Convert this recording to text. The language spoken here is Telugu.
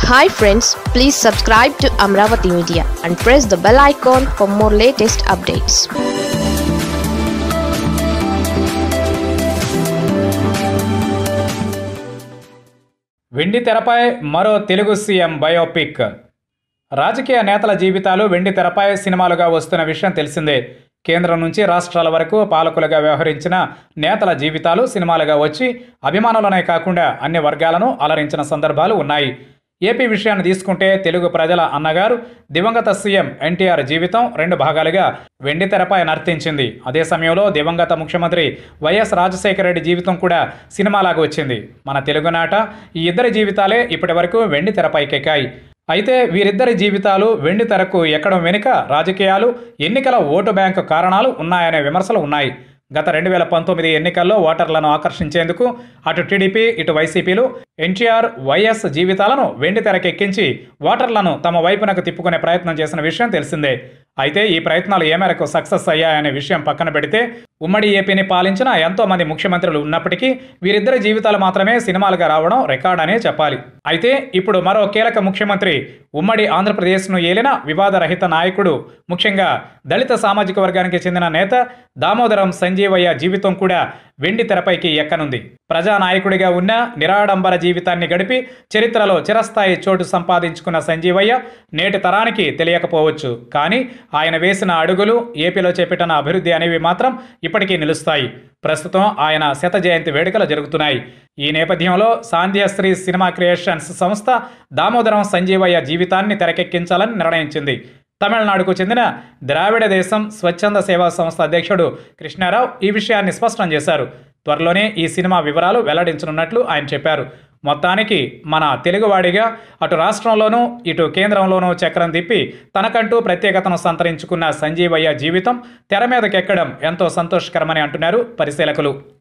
hi friends please subscribe to Amaravati media and press the bell icon for more latest updates వెండి తెరపై మరో తెలుగు సీఎం బయోపిక్ రాజకీయ నేతల జీవితాలు వెండి తెరపై సినిమాలుగా వస్తున్న విషయం తెలిసిందే కేంద్రం నుంచి రాష్ట్రాల వరకు పాలకులుగా వ్యవహరించిన నేతల జీవితాలు సినిమాలుగా వచ్చి అభిమానులనే కాకుండా అన్ని వర్గాలను అలరించిన సందర్భాలు ఉన్నాయి ఏపీ విషయాన్ని తీసుకుంటే తెలుగు ప్రజల అన్నగారు దివంగత సీఎం ఎన్టీఆర్ జీవితం రెండు భాగాలుగా వెండి తెరపై నర్తించింది అదే సమయంలో దివంగత ముఖ్యమంత్రి వైఎస్ రాజశేఖర రెడ్డి జీవితం కూడా సినిమాలాగా వచ్చింది మన తెలుగునాట ఈ ఇద్దరి జీవితాలే ఇప్పటి వరకు వెండి తెరపైకెక్కాయి అయితే వీరిద్దరి జీవితాలు వెండి తెరకు ఎక్కడం వెనుక రాజకీయాలు ఎన్నికల ఓటు బ్యాంకు కారణాలు ఉన్నాయనే విమర్శలు ఉన్నాయి గత రెండు వేల పంతొమ్మిది ఎన్నికల్లో ఓటర్లను ఆకర్షించేందుకు అటు టీడీపీ ఇటు వైసీపీలు ఎన్టీఆర్ వైఎస్ జీవితాలను వెండి తెరకెక్కించి ఓటర్లను తమ వైపునకు తిప్పుకునే ప్రయత్నం చేసిన విషయం తెలిసిందే అయితే ఈ ప్రయత్నాలు ఏ మేరకు సక్సెస్ అయ్యాయనే విషయం పక్కన పెడితే ఉమ్మడి ఏపీని పాలించిన ఎంతో మంది ముఖ్యమంత్రులు ఉన్నప్పటికీ వీరిద్దరి జీవితాలు మాత్రమే సినిమాలుగా రావడం రికార్డ్ అనే చెప్పాలి అయితే ఇప్పుడు మరో కీలక ముఖ్యమంత్రి ఉమ్మడి ఆంధ్రప్రదేశ్ను ఏలిన వివాదరహిత నాయకుడు ముఖ్యంగా దళిత సామాజిక వర్గానికి చెందిన నేత దామోదరం సంజీవయ్య జీవితం కూడా వెండి తెరపైకి ఎక్కనుంది ప్రజానాయకుడిగా ఉన్న నిరాడంబర జీవితాన్ని గడిపి చరిత్రలో చిరస్థాయి చోటు సంపాదించుకున్న సంజీవయ్య నేటి తరానికి తెలియకపోవచ్చు కానీ ఆయన వేసిన అడుగులు ఏపీలో చేపట్టిన అభివృద్ధి అనేవి మాత్రం ఇప్పటికీ నిలుస్తాయి ప్రస్తుతం ఆయన శత జయంతి వేడుకలు జరుగుతున్నాయి ఈ నేపథ్యంలో సాంధ్యశ్రీ సినిమా క్రియేషన్స్ సంస్థ దామోదరం సంజీవయ్య జీవితాన్ని తెరకెక్కించాలని నిర్ణయించింది తమిళనాడుకు చెందిన ద్రావిడ దేశం స్వచ్ఛంద సేవా సంస్థ అధ్యక్షుడు కృష్ణారావు ఈ విషయాన్ని స్పష్టం చేశారు త్వరలోనే ఈ సినిమా వివరాలు వెల్లడించనున్నట్లు ఆయన చెప్పారు మొత్తానికి మన తెలుగువాడిగా అటు రాష్ట్రంలోనూ ఇటు కేంద్రంలోనూ చక్రం తిప్పి తనకంటూ ప్రత్యేకతను సంతరించుకున్న సంజీవయ్య జీవితం తెర మీదకెక్కడం ఎంతో సంతోషకరమని అంటున్నారు పరిశీలకులు